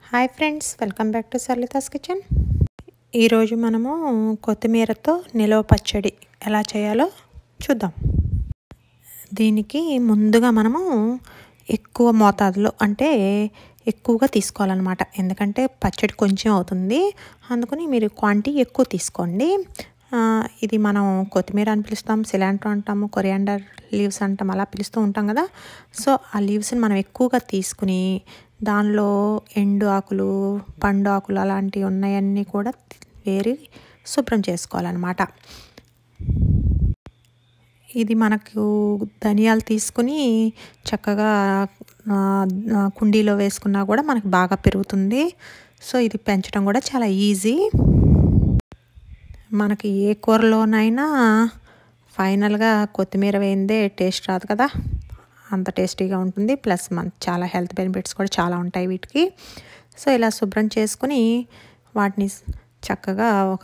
hi friends welcome back to సర్లితాస్ kitchen ఈరోజు మనము కొత్తిమీరతో నిలవ పచ్చడి ఎలా చేయాలో చూద్దాం దీనికి ముందుగా మనము ఎక్కువ మోతాదులో అంటే ఎక్కువగా తీసుకోవాలన్నమాట ఎందుకంటే పచ్చడి కొంచెం అవుతుంది అందుకని మీరు క్వాంటిటీ ఎక్కువ తీసుకోండి ఇది మనం కొత్తిమీర అని పిలుస్తాం సిలాంట్రో అంటాము కొరియాండర్ లీవ్స్ అంటాం అలా పిలుస్తూ ఉంటాం కదా సో ఆ లీవ్స్ని మనం ఎక్కువగా తీసుకుని దానిలో ఎండు ఆకులు పండు ఆకులు అలాంటివి ఉన్నాయన్నీ కూడా వేరి శుభ్రం చేసుకోవాలన్నమాట ఇది మనకు ధనియాలు తీసుకుని చక్కగా కుండీలో వేసుకున్నా కూడా మనకు బాగా పెరుగుతుంది సో ఇది పెంచడం కూడా చాలా ఈజీ మనకి ఏ కూరలోనైనా ఫైనల్గా కొత్తిమీర వేయిందే టేస్ట్ రాదు కదా అంత టేస్టీగా ఉంటుంది ప్లస్ మన చాలా హెల్త్ బెనిఫిట్స్ కూడా చాలా ఉంటాయి వీటికి సో ఇలా శుభ్రం చేసుకుని వాటిని చక్కగా ఒక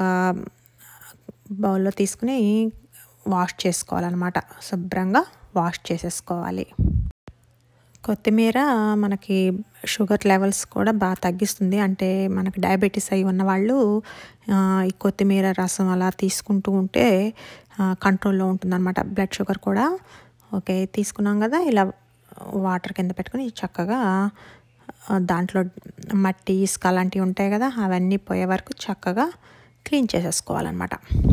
బౌల్లో తీసుకుని వాష్ చేసుకోవాలన్నమాట శుభ్రంగా వాష్ చేసేసుకోవాలి కొత్తిమీర మనకి షుగర్ లెవెల్స్ కూడా బాగా తగ్గిస్తుంది అంటే మనకి డయాబెటీస్ అయి ఉన్న వాళ్ళు ఈ కొత్తిమీర రసం అలా తీసుకుంటూ ఉంటే కంట్రోల్లో ఉంటుందన్నమాట బ్లడ్ షుగర్ కూడా ఓకే తీసుకున్నాం కదా ఇలా వాటర్ కింద పెట్టుకుని చక్కగా దాంట్లో మట్టి ఇసుక అలాంటివి ఉంటాయి కదా అవన్నీ పోయే వరకు చక్కగా క్లీన్ చేసేసుకోవాలన్నమాట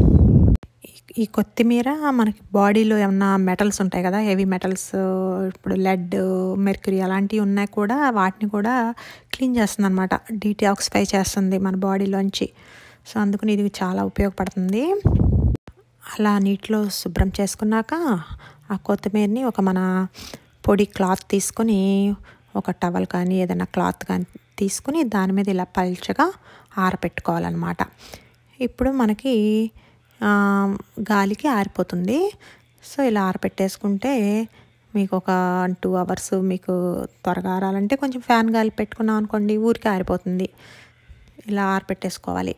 ఈ కొత్తిమీర మనకి బాడీలో ఏమన్నా మెటల్స్ ఉంటాయి కదా హెవీ మెటల్స్ ఇప్పుడు లెడ్ మెర్క్యూరీ అలాంటివి ఉన్నాయి కూడా వాటిని కూడా క్లీన్ చేస్తుంది అనమాట డీటాక్సిఫై చేస్తుంది మన బాడీలోంచి సో అందుకని ఇది చాలా ఉపయోగపడుతుంది అలా నీటిలో శుభ్రం చేసుకున్నాక ఆ కొత్తిమీరని ఒక మన పొడి క్లాత్ తీసుకొని ఒక టవల్ కానీ ఏదైనా క్లాత్ కానీ తీసుకుని దాని మీద ఇలా పల్చగా ఆరపెట్టుకోవాలన్నమాట ఇప్పుడు మనకి గాలికి ఆరిపోతుంది సో ఇలా ఆరపెట్టేసుకుంటే మీకు ఒక టూ అవర్స్ మీకు త్వరగా ఆరాలంటే కొంచెం ఫ్యాన్ గాలి పెట్టుకున్నాం అనుకోండి ఊరికి ఆరిపోతుంది ఇలా ఆరపెట్టేసుకోవాలి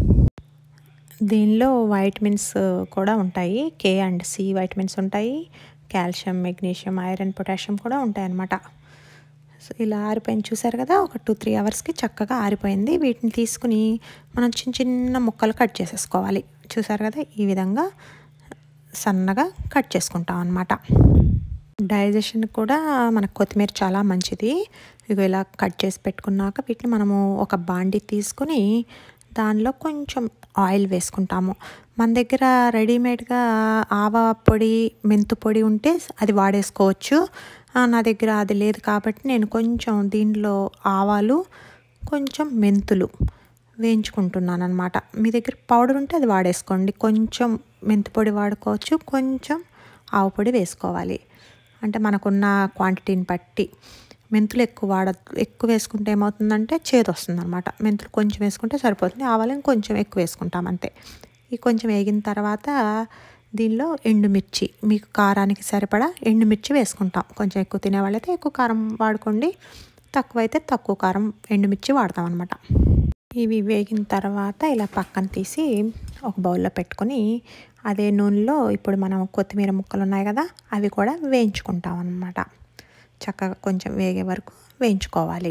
దీనిలో వైటమిన్స్ కూడా ఉంటాయి కే అండ్ సి వైటమిన్స్ ఉంటాయి కాల్షియం మెగ్నీషియం ఐరన్ పొటాషియం కూడా ఉంటాయి అన్నమాట సో ఇలా ఆరిపోయింది చూసారు కదా ఒక టూ త్రీ అవర్స్కి చక్కగా ఆరిపోయింది వీటిని తీసుకుని మనం చిన్న చిన్న ముక్కలు కట్ చేసేసుకోవాలి చూసారు కదా ఈ విధంగా సన్నగా కట్ చేసుకుంటాం అనమాట డైజెషన్ కూడా మనకు కొత్తిమీర చాలా మంచిది ఇక ఇలా కట్ చేసి పెట్టుకున్నాక వీటిని మనము ఒక బాండి తీసుకుని దానిలో కొంచెం ఆయిల్ వేసుకుంటాము మన దగ్గర రెడీమేడ్గా ఆవ పొడి మెంతు పొడి ఉంటే అది వాడేసుకోవచ్చు నా దగ్గర అది లేదు కాబట్టి నేను కొంచెం దీంట్లో ఆవాలు కొంచెం మెంతులు వేయించుకుంటున్నాను అనమాట మీ దగ్గర పౌడర్ ఉంటే అది వాడేసుకోండి కొంచెం మెంతి పొడి వాడుకోవచ్చు కొంచెం ఆవు పొడి వేసుకోవాలి అంటే మనకున్న క్వాంటిటీని బట్టి మెంతులు ఎక్కువ వాడ ఎక్కువ వేసుకుంటే ఏమవుతుందంటే చేదు వస్తుంది అనమాట మెంతులు కొంచెం వేసుకుంటే సరిపోతుంది ఆవాలు కొంచెం ఎక్కువ వేసుకుంటాం అంతే ఈ కొంచెం వేగిన తర్వాత దీనిలో ఎండుమిర్చి మీకు కారానికి సరిపడా ఎండుమిర్చి వేసుకుంటాం కొంచెం ఎక్కువ తినేవాళ్ళైతే ఎక్కువ కారం వాడుకోండి తక్కువైతే తక్కువ కారం ఎండుమిర్చి వాడతాం అనమాట ఇవి వేగిన తర్వాత ఇలా పక్కన తీసి ఒక బౌల్లో పెట్టుకొని అదే నూనెలో ఇప్పుడు మనం కొత్తిమీర ముక్కలు ఉన్నాయి కదా అవి కూడా వేయించుకుంటాం అనమాట చక్కగా కొంచెం వేగే వరకు వేయించుకోవాలి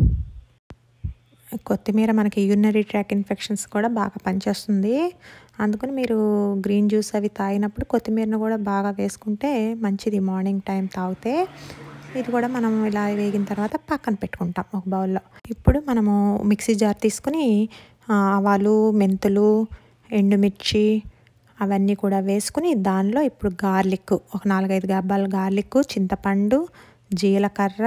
కొత్తిమీర మనకి యూరినరీ ట్రాక్ ఇన్ఫెక్షన్స్ కూడా బాగా పనిచేస్తుంది అందుకని మీరు గ్రీన్ జ్యూస్ అవి తాగినప్పుడు కొత్తిమీరను కూడా బాగా వేసుకుంటే మంచిది మార్నింగ్ టైం తాగితే ఇది కూడా మనం ఇలా వేగిన తర్వాత పక్కన పెట్టుకుంటాం ఒక బౌల్లో ఇప్పుడు మనము మిక్సీ జార్ తీసుకుని ఆవాలు మెంతులు ఎండుమిర్చి అవన్నీ కూడా వేసుకుని దానిలో ఇప్పుడు గార్లిక్ ఒక నాలుగైదు గబ్బాల గార్లిక్ చింతపండు జీలకర్ర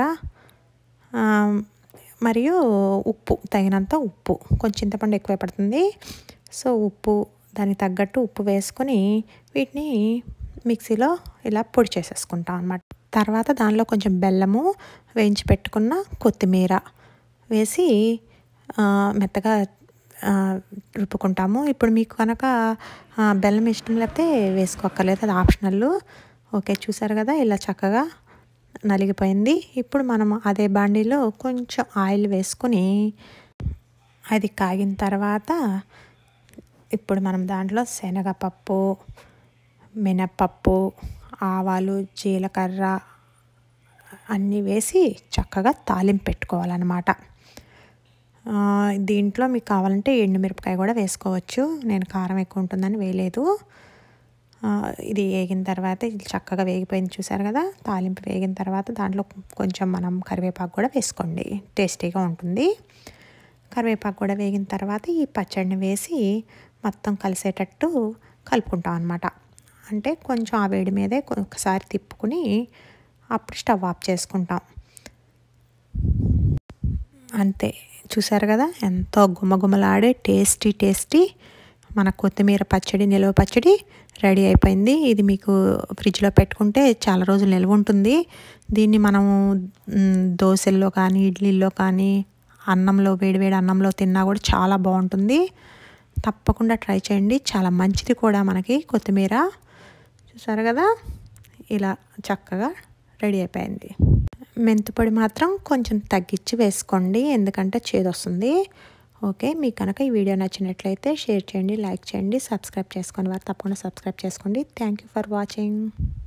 మరియు ఉప్పు తగినంత ఉప్పు కొంచెం చింతపండు ఎక్కువ పడుతుంది సో ఉప్పు దానికి తగ్గట్టు ఉప్పు వేసుకొని వీటిని మిక్సీలో ఇలా పొడి చేసేసుకుంటాం అనమాట తర్వాత దానిలో కొంచెం బెల్లము వేయించి పెట్టుకున్న కొత్తిమీర వేసి మెత్తగా రుబ్బుకుంటాము ఇప్పుడు మీకు కనుక బెల్లం ఇష్టం లేకపోతే వేసుకోక్కర్లేదు అది ఆప్షనల్ ఓకే చూసారు కదా ఇలా చక్కగా నలిగిపోయింది ఇప్పుడు మనం అదే బాండీలో కొంచెం ఆయిల్ వేసుకుని అది కాగిన తర్వాత ఇప్పుడు మనం దాంట్లో శనగపప్పు మినప్పప్పు ఆవాలు జీలకర్ర అన్నీ వేసి చక్కగా తాలింపు పెట్టుకోవాలన్నమాట దీంట్లో మీకు కావాలంటే ఎండుమిరపకాయ కూడా వేసుకోవచ్చు నేను కారం ఎక్కువ ఉంటుందని వేయలేదు ఇది వేగిన తర్వాత ఇది చక్కగా వేగిపోయింది చూసారు కదా తాలింపు వేగిన తర్వాత దాంట్లో కొంచెం మనం కరివేపాకు కూడా వేసుకోండి టేస్టీగా ఉంటుంది కరివేపాకు కూడా వేగిన తర్వాత ఈ పచ్చడిని వేసి మొత్తం కలిసేటట్టు కలుపుకుంటాం అనమాట అంటే కొంచెం ఆ వేడి మీదే ఒకసారి తిప్పుకుని అప్పుడు స్టవ్ ఆఫ్ చేసుకుంటాం అంతే చూసారు కదా ఎంతో గుమ్మగుమ్మలాడే టేస్టీ టేస్టీ మన కొత్తిమీర పచ్చడి నిల్వ పచ్చడి రెడీ అయిపోయింది ఇది మీకు ఫ్రిడ్జ్లో పెట్టుకుంటే చాలా రోజులు నిల్వ ఉంటుంది దీన్ని మనము దోశల్లో కానీ ఇడ్లీల్లో కానీ అన్నంలో వేడివేడి అన్నంలో తిన్నా కూడా చాలా బాగుంటుంది తప్పకుండా ట్రై చేయండి చాలా మంచిది కూడా మనకి కొత్తిమీర చూసారు కదా ఇలా చక్కగా రెడీ అయిపోయింది మెంతిపొడి మాత్రం కొంచెం తగ్గించి వేసుకోండి ఎందుకంటే చేదు వస్తుంది ఓకే మీకు కనుక ఈ వీడియో నచ్చినట్లయితే షేర్ చేయండి లైక్ చేయండి సబ్స్క్రైబ్ చేసుకోండి వారు తప్పకుండా సబ్స్క్రైబ్ చేసుకోండి థ్యాంక్ యూ ఫర్ వాచింగ్